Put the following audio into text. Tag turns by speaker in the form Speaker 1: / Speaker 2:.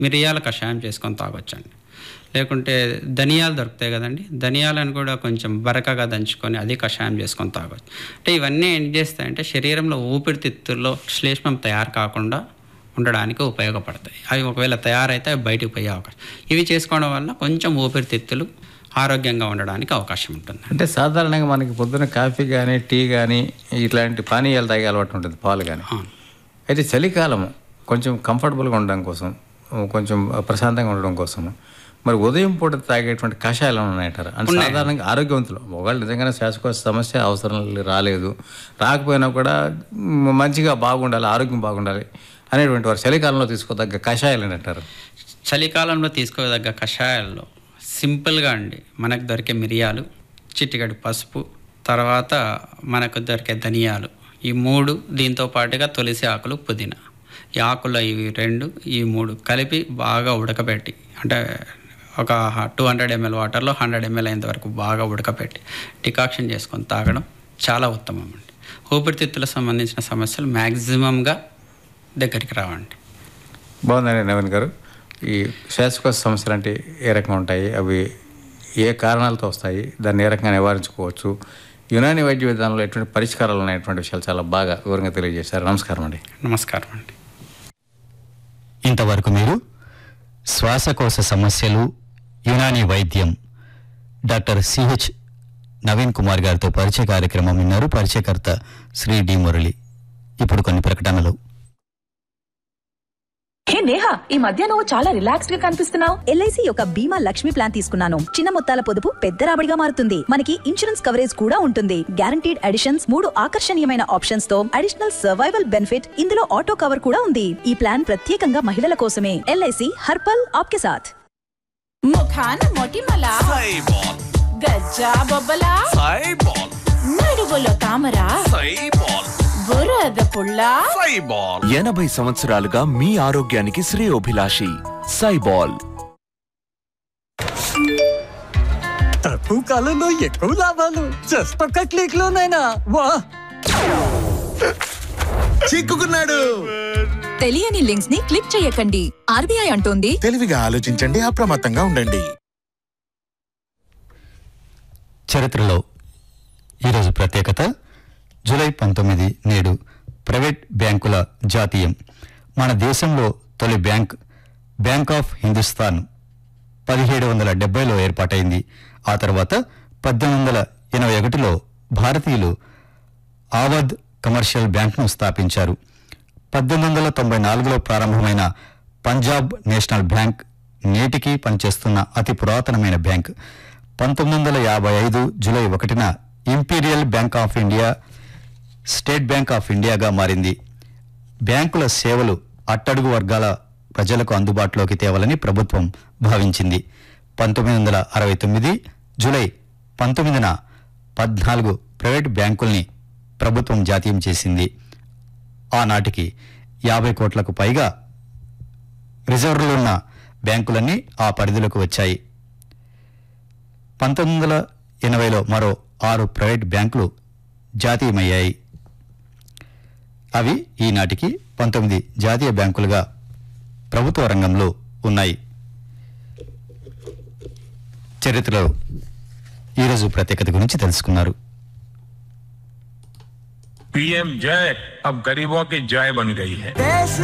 Speaker 1: మిరియాల కషాయం చేసుకొని తాగొచ్చండి లేకుంటే ధనియాలు దొరుకుతాయి కదండి ధనియాలను కూడా కొంచెం బరకగా దంచుకొని అది కషాయం చేసుకొని తాగొచ్చు అంటే ఇవన్నీ ఏం చేస్తాయంటే శరీరంలో ఊపిరితిత్తుల్లో శ్లేష్మం తయారు కాకుండా ఉండడానికి ఉపయోగపడతాయి అవి ఒకవేళ తయారైతే అవి బయటకు పోయే అవకాశం ఇవి చేసుకోవడం వల్ల కొంచెం ఊపిరితిత్తులు ఆరోగ్యంగా ఉండడానికి అవకాశం ఉంటుంది
Speaker 2: అంటే సాధారణంగా మనకి పొద్దున కాఫీ కానీ టీ కానీ ఇట్లాంటి పానీయాలు తాగే అలవాటు ఉంటుంది పాలు కానీ అయితే చలికాలము కొంచెం కంఫర్టబుల్గా ఉండడం కోసం కొంచెం ప్రశాంతంగా ఉండడం కోసం మరి ఉదయం పూట తాగేటువంటి కషాయాలు ఏమైనా ఉన్నాయంటారా అంటే సాధారణంగా ఆరోగ్యవంతులు ఒకవేళ నిజంగానే శ్వాసకోశ సమస్య అవసరం రాలేదు రాకపోయినా కూడా మ్, మంచిగా బాగుండాలి ఆరోగ్యం బాగుండాలి అనేటువంటి వారు చలికాలంలో తీసుకోదగ్గ కషాయాలు అని అంటారు
Speaker 1: చలికాలంలో తీసుకోదగ్గ కషాయాల్లో సింపుల్గా అండి మనకు దొరికే మిరియాలు చిటికెడు పసుపు తర్వాత మనకు దొరికే ధనియాలు ఈ మూడు దీంతో పాటుగా తులసి ఆకులు పుదీనా ఈ ఆకులు ఇవి రెండు ఈ మూడు కలిపి బాగా ఉడకబెట్టి అంటే ఒక టూ హండ్రెడ్ ఎంఎల్ వాటర్లో హండ్రెడ్ ఎంఎల్ అయ్యేంత వరకు బాగా ఉడకబెట్టి డికాక్షన్ చేసుకొని తాగడం చాలా ఉత్తమం అండి ఊపిరితిత్తులకు సంబంధించిన సమస్యలు మ్యాక్సిమంగా దగ్గరికి రావండి
Speaker 2: బాగుందండి నవీన్ గారు ఈ శ్వాసకోశ సమస్యలు అంటే ఏ రకంగా ఉంటాయి అవి ఏ కారణాలతో వస్తాయి దాన్ని ఏ రకంగా నివారించుకోవచ్చు యునాని వైద్య విధానంలో ఎటువంటి పరిష్కారాలు ఉన్నాయటువంటి విషయాలు చాలా బాగా వివరంగా తెలియజేశారు నమస్కారం అండి
Speaker 1: నమస్కారం అండి
Speaker 3: ఇంతవరకు మీరు శ్వాసకోశ సమస్యలు యునానీ వైద్యం డాక్టర్ సిహెచ్ నవీన్ కుమార్ గారితో పరిచయ కార్యక్రమం విన్నారు పరిచయకర్త శ్రీ డి మురళి ఇప్పుడు కొన్ని ప్రకటనలు
Speaker 4: హే నేహా ఈ మధ్య నువ్వు చాలా రిలాక్స్డ్ గా కనిపిస్తున్నావు
Speaker 5: ఎల్ఐసి యొక్క బీమా లక్ష్మి ప్లాన్ తీసుకున్నాను చిన్న మొత్తాల పొదుపు పెద్ద రాబడిగా మారుతుంది మనకి ఇన్సూరెన్స్ కవరేజ్ కూడా ఉంటుంది గ్యారంటీడ్ అడిషన్స్ మూడు ఆకర్షణీయమైన ఆప్షన్స్ తో అడిషనల్ సర్వైవల్ బెనిఫిట్ ఇందులో ఆటో కవర్ కూడా ఉంది ఈ ప్లాన్ ప్రత్యేకంగా మహిళల కోసమే ఎల్ఐసి హర్పల్ ఆప్కే సాథ్
Speaker 4: ముఖాన మొటిమల
Speaker 6: సైబాల్
Speaker 4: గజ్జా బొబ్బల
Speaker 6: సైబాల్
Speaker 4: నడువులో తామర
Speaker 6: సైబాల్
Speaker 4: బురద పుల్ల
Speaker 6: సైబాల్ ఎనభై సంవత్సరాలుగా మీ ఆరోగ్యానికి శ్రేయోభిలాషి సైబాల్
Speaker 7: తక్కువ కాలంలో ఎక్కువ లాభాలు జస్ట్ ఒక్క క్లిక్ లోనైనా వా
Speaker 8: చిక్కుకున్నాడు
Speaker 9: తెలియని లింక్స్ ని క్లిక్ చేయకండి ఆర్బీఐ అంటోంది
Speaker 8: తెలివిగా ఆలోచించండి అప్రమత్తంగా ఉండండి
Speaker 3: చరిత్రలో ఈరోజు ప్రత్యేకత జూలై పంతొమ్మిది నేడు ప్రైవేట్ బ్యాంకుల జాతీయం మన దేశంలో తొలి బ్యాంక్ బ్యాంక్ ఆఫ్ హిందుస్థాన్ పదిహేడు వందల డెబ్బైలో ఏర్పాటైంది ఆ తర్వాత పద్దెనిమిది వందల ఎనభై ఒకటిలో భారతీయులు ఆవద్ కమర్షియల్ బ్యాంక్ను స్థాపించారు పద్దెనిమిది వందల తొంభై నాలుగులో ప్రారంభమైన పంజాబ్ నేషనల్ బ్యాంక్ నేటికి పనిచేస్తున్న అతి పురాతనమైన బ్యాంక్ పంతొమ్మిది వందల యాభై ఐదు జూలై ఒకటిన Imperial Bank of India State Bank of ఇండియాగా మారింది బ్యాంకుల సేవలు అట్టడుగు వర్గాల ప్రజలకు అందుబాటులోకి తేవాలని ప్రభుత్వం భావించింది పంతొమ్మిది వందల అరవై తొమ్మిది జూలై పంతొమ్మిదిన పద్నాలుగు ప్రైవేట్ బ్యాంకుల్ని ప్రభుత్వం జాతీయం చేసింది ఆనాటికి యాభై కోట్లకు పైగా రిజర్వులున్న బ్యాంకులన్నీ ఆ పరిధిలోకి వచ్చాయి పంతొమ్మిది వందల ఎనభైలో మరో ఆరు ప్రైవేట్ బ్యాంకులు జాతీయమయ్యాయి అవి ఈనాటికి పంతొమ్మిది జాతీయ బ్యాంకులుగా ప్రభుత్వ రంగంలో ఉన్నాయి చరిత్రలో ఈరోజు ప్రత్యేకత గురించి తెలుసుకున్నారు
Speaker 10: पीएम जय अब गरीबों की जय बन गई है